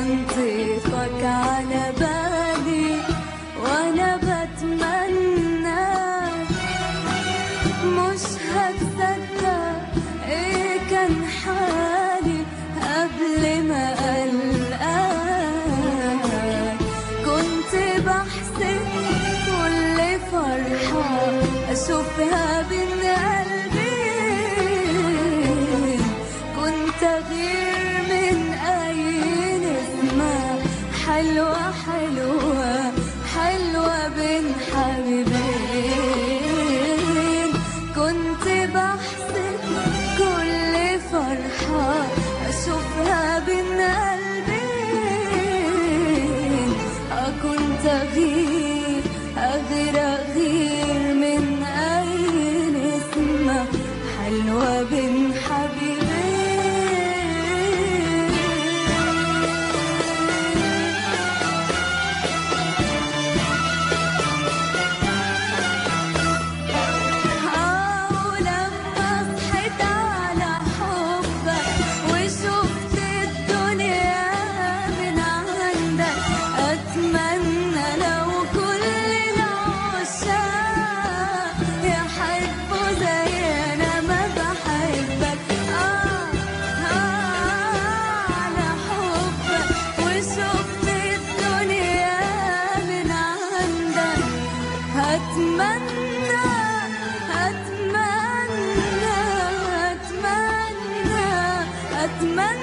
كان طيفك على بالي وانا بتمنى مش هتصدق ايه كان حالي قبل ما ألقاك كنت بحسب كل فرحة أشوفها بين قلبي كنت غير من أي نسمة حلوة حلوة حلوة بين حبيبين كنت بحسب كل فرحة أشوفها بين قلبين آه كنت أغير أغير أغير من أي نسمة حلوة بين حبيبين ولما صحيت على حبك وشفت الدنيا من عندك أتمنى لو كل العشاق يحبوا زي أنا ما بحبك آه آه على حبك وشفت الدنيا من عندك أتمنى أتمنى أتمنى أتمنى